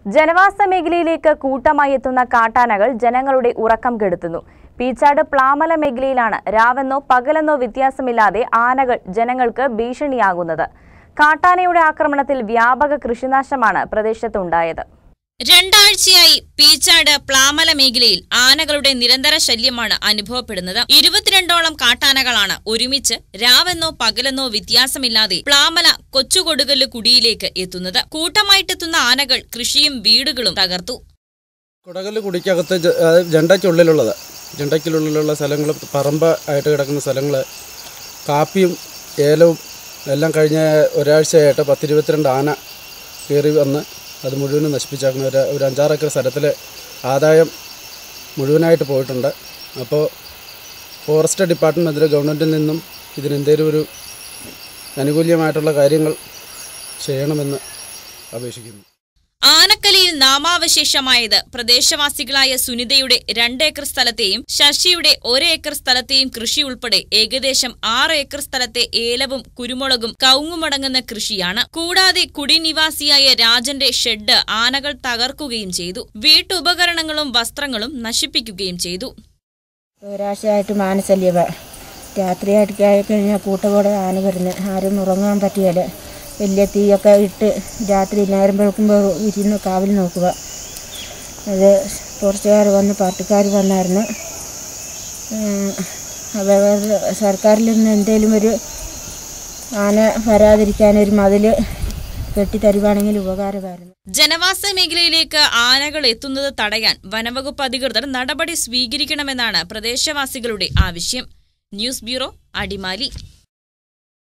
ജനവാസ മേഖലയിലേക്ക് കൂട്ടമായി എത്തുന്ന കാട്ടാനകൾ ജനങ്ങളുടെ ഉറക്കം കെടുത്തുന്നു പീച്ചാട് പ്ലാമല മേഖലയിലാണ് രാവെന്നോ പകലെന്നോ വ്യത്യാസമില്ലാതെ ആനകൾ ജനങ്ങൾക്ക് ഭീഷണിയാകുന്നത് കാട്ടാനയുടെ ആക്രമണത്തിൽ വ്യാപക കൃഷിനാശമാണ് പ്രദേശത്തുണ്ടായത് രണ്ടാഴ്ചയായി പീച്ചാട് പ്ലാമല മേഖലയിൽ ആനകളുടെ നിരന്തര ശല്യമാണ് അനുഭവപ്പെടുന്നത് ഇരുപത്തിരണ്ടോളം കാട്ടാനകളാണ് ഒരുമിച്ച് രാവെന്നോ പകലെന്നോ വ്യത്യാസമില്ലാതെ പ്ലാമല കൊച്ചുകൊടുകല്ല് കുടിയിലേക്ക് എത്തുന്നത് കൂട്ടമായിട്ടെത്തുന്ന ആനകൾ കൃഷിയും വീടുകളും തകർത്തു കുടകല് കുടിക്കകത്ത് ജ- അതായത് ജണ്ടയ്ക്കുള്ളിലുള്ളത് ജണ്ടയ്ക്കുള്ളിലുള്ള സ്ഥലങ്ങൾ പറമ്പ് ആയിട്ട് കിടക്കുന്ന സ്ഥലങ്ങൾ കാപ്പിയും ഏലവും എല്ലാം കഴിഞ്ഞ ഒരാഴ്ചയായിട്ട് പത്തിരുപത്തിരണ്ട് ആന കയറി വന്ന് അത് മുഴുവനും നശിപ്പിച്ചാക്കുന്ന ഒരു ഒരു അഞ്ചാറേക്കർ സ്ഥലത്തിൽ ആദായം മുഴുവനായിട്ട് പോയിട്ടുണ്ട് അപ്പോൾ ഫോറസ്റ്റ് ഡിപ്പാർട്ട്മെൻറ്റിൽ ഗവൺമെൻറ്റിൽ നിന്നും ഇതിനെന്തേലും ഒരു അനുകൂല്യമായിട്ടുള്ള കാര്യങ്ങൾ ചെയ്യണമെന്ന് അപേക്ഷിക്കുന്നു ആനക്കലിയിൽ നാമാവശേഷമായത് പ്രദേശവാസികളായ സുനിതയുടെ രണ്ട് ഏക്കർ സ്ഥലത്തെയും ശശിയുടെ ഒരേക്കർ സ്ഥലത്തെയും കൃഷി ഉൾപ്പെടെ ഏകദേശം ആറ് ഏക്കർ സ്ഥലത്തെ ഏലവും കുരുമുളകും കവുങ്ങുമടങ്ങുന്ന കൃഷിയാണ് കൂടാതെ കുടിനിവാസിയായ രാജന്റെ ഷെഡ് ആനകൾ തകർക്കുകയും ചെയ്തു വീട്ടുപകരണങ്ങളും വസ്ത്രങ്ങളും നശിപ്പിക്കുകയും ചെയ്തു ഒരാഴ്ചയായിട്ട് മാനശല്യവ രാത്രിയായിട്ട് കഴിഞ്ഞാൽ കൂട്ടത്തോടെ ആന വരുന്നത് ആരും ഉറങ്ങാൻ പറ്റിയാൽ വലിയ തീയൊക്കെ ഇട്ട് രാത്രി നേരം വെളുക്കുമ്പോൾ ഇരുന്ന് കാവൽ നോക്കുക അത് ഫോറസ്റ്റുകാർ വന്ന് പാർട്ടിക്കാർ വന്നായിരുന്നു ഉം, അവർ സർക്കാരിൽ നിന്ന് എന്തെങ്കിലും ഒരു ആന വരാതിരിക്കാനൊരു മതിൽ കെട്ടിത്തരുവാണെങ്കിൽ ഉപകാരമായിരുന്നു ജനവാസ മേഖലയിലേക്ക് ആനകൾ എത്തുന്നത് തടയാൻ വനവകുപ്പ് അധികൃതർ നടപടി സ്വീകരിക്കണമെന്നാണ് പ്രദേശവാസികളുടെ ആവശ്യം ന്യൂസ് ബ്യൂറോ അടിമാലി